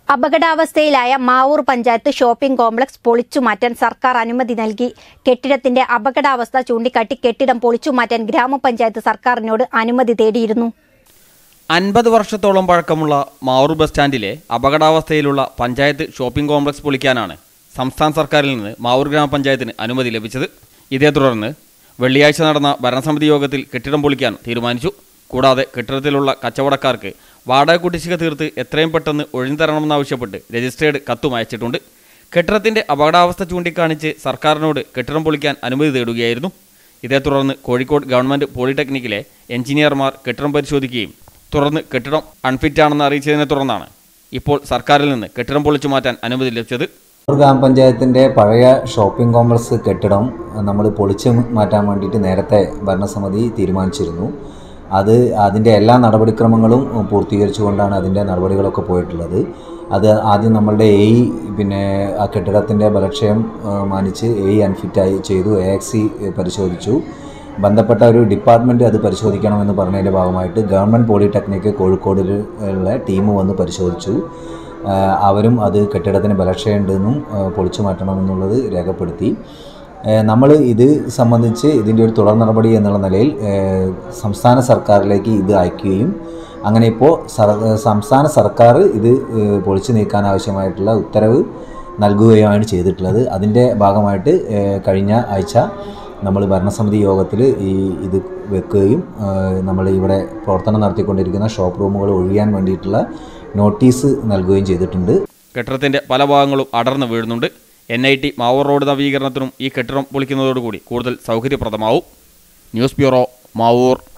അപകടാവസ്ഥയിലായ Mavoor panchayat shopping complex പൊളിച്ചുമാറ്റാൻ സർക്കാർ അനുമതി നൽകി കെട്ടിടത്തിന്റെ അപകടാവസ്ഥ ചൂണ്ടിക്കാട്ടി കെട്ടിടം പൊളിച്ചുമാറ്റാൻ ഗ്രാമപഞ്ചായത്ത് സർക്കാരിനോട് അനുമതി തേടിയിരുന്നു അൻപത് വർഷത്തോളം പഴക്കമുള്ള മാവൂർ ബസ് സ്റ്റാൻഡിലെ അപകടാവസ്ഥയിലുള്ള പഞ്ചായത്ത് ഷോപ്പിംഗ് കോംപ്ലക്സ് പൊളിക്കാനാണ് സംസ്ഥാന സർക്കാരിൽ നിന്ന് മാവൂർ ഗ്രാമപഞ്ചായത്തിന് അനുമതി ലഭിച്ചത് ഇതേ തുടർന്ന് വെള്ളിയാഴ്ച നടന്ന ഭരണസമിതി യോഗത്തിൽ കെട്ടിടം പൊളിക്കാൻ തീരുമാനിച്ചു കൂടാതെ കെട്ടിടത്തിലുള്ള കച്ചവടക്കാർക്ക് വാടക കുടിശ്ശിക തീർത്ത് എത്രയും പെട്ടെന്ന് ഒഴിഞ്ഞു തരണമെന്നാവശ്യപ്പെട്ട് രജിസ്ട്രേഡ് കത്തും അയച്ചിട്ടുണ്ട് കെട്ടിടത്തിന്റെ അപകടാവസ്ഥ ചൂണ്ടിക്കാണിച്ച് സർക്കാരിനോട് കെട്ടിടം പൊളിക്കാൻ അനുമതി തേടുകയായിരുന്നു ഇതേ തുടർന്ന് കോഴിക്കോട് ഗവൺമെന്റ് പോളിടെക്നിക്കിലെ എഞ്ചിനീയർമാർ കെട്ടിടം പരിശോധിക്കുകയും തുടർന്ന് കെട്ടിടം അൺഫിറ്റ് ആണെന്ന് അറിയിച്ചതിനെ തുടർന്നാണ് ഇപ്പോൾ സർക്കാരിൽ നിന്ന് കെട്ടിടം പൊളിച്ചു മാറ്റാൻ അനുമതി ലഭിച്ചത് ഒരു ഗ്രാമപഞ്ചായത്തിൻ്റെ പഴയ ഷോപ്പിംഗ് കോംപ്ലക്സ് കെട്ടിടം നമ്മൾ പൊളിച്ച് മാറ്റാൻ വേണ്ടിയിട്ട് നേരത്തെ ഭരണസമിതി തീരുമാനിച്ചിരുന്നു അത് അതിൻ്റെ എല്ലാ നടപടിക്രമങ്ങളും പൂർത്തീകരിച്ചുകൊണ്ടാണ് അതിൻ്റെ നടപടികളൊക്കെ പോയിട്ടുള്ളത് അത് ആദ്യം നമ്മളുടെ എ പിന്നെ ആ കെട്ടിടത്തിൻ്റെ ബലക്ഷയം ആ, മാനിച്ച് എ അൺഫിറ്റായി ചെയ്തു എ എക്സി പരിശോധിച്ചു ബന്ധപ്പെട്ട ഒരു ഡിപ്പാർട്ട്മെൻറ്റ് അത് പരിശോധിക്കണമെന്ന് പറഞ്ഞതിൻ്റെ ഭാഗമായിട്ട് ഗവൺമെൻറ് പോളിടെക്നിക്ക് കോഴിക്കോടിൽ ഉള്ള ടീം വന്ന് പരിശോധിച്ചു ആ, അവരും അത് കെട്ടിടത്തിന് ബലക്ഷയുണ്ടെന്നും ആ, പൊളിച്ചു മാറ്റണമെന്നുള്ളത് രേഖപ്പെടുത്തി നമ്മൾ ഇത് സംബന്ധിച്ച് ഇതിൻ്റെ ഒരു തുടർ നടപടി എന്നുള്ള നിലയിൽ ആ, സംസ്ഥാന സർക്കാരിലേക്ക് ഇത് അയക്കുകയും അങ്ങനെ ഇപ്പോൾ സർ സംസ്ഥാന സർക്കാർ ഇത് ആ, പൊളിച്ചു നീക്കാൻ ആവശ്യമായിട്ടുള്ള ഉത്തരവ് നൽകുകയാണ് ചെയ്തിട്ടുള്ളത് അതിൻ്റെ ഭാഗമായിട്ട് ആ, കഴിഞ്ഞ ആഴ്ച നമ്മൾ ഭരണസമിതി യോഗത്തിൽ ഈ ഇത് വെക്കുകയും നമ്മൾ ഇവിടെ പ്രവർത്തനം നടത്തിക്കൊണ്ടിരിക്കുന്ന ഷോപ്പ് റൂമുകൾ ഒഴിയാൻ വേണ്ടിയിട്ടുള്ള നോട്ടീസ് നൽകുകയും ചെയ്തിട്ടുണ്ട് കെട്ടിടത്തിന്റെ പല ഭാഗങ്ങളും അടർന്നു വീഴുന്നുണ്ട് N I T Mavoor road നവീകരണത്തിനും ഈ കെട്ടിടം പൊളിക്കുന്നതോടുകൂടി കൂടുതൽ സൗകര്യപ്രദമാവും ന്യൂസ് ബ്യൂറോ മാവൂർ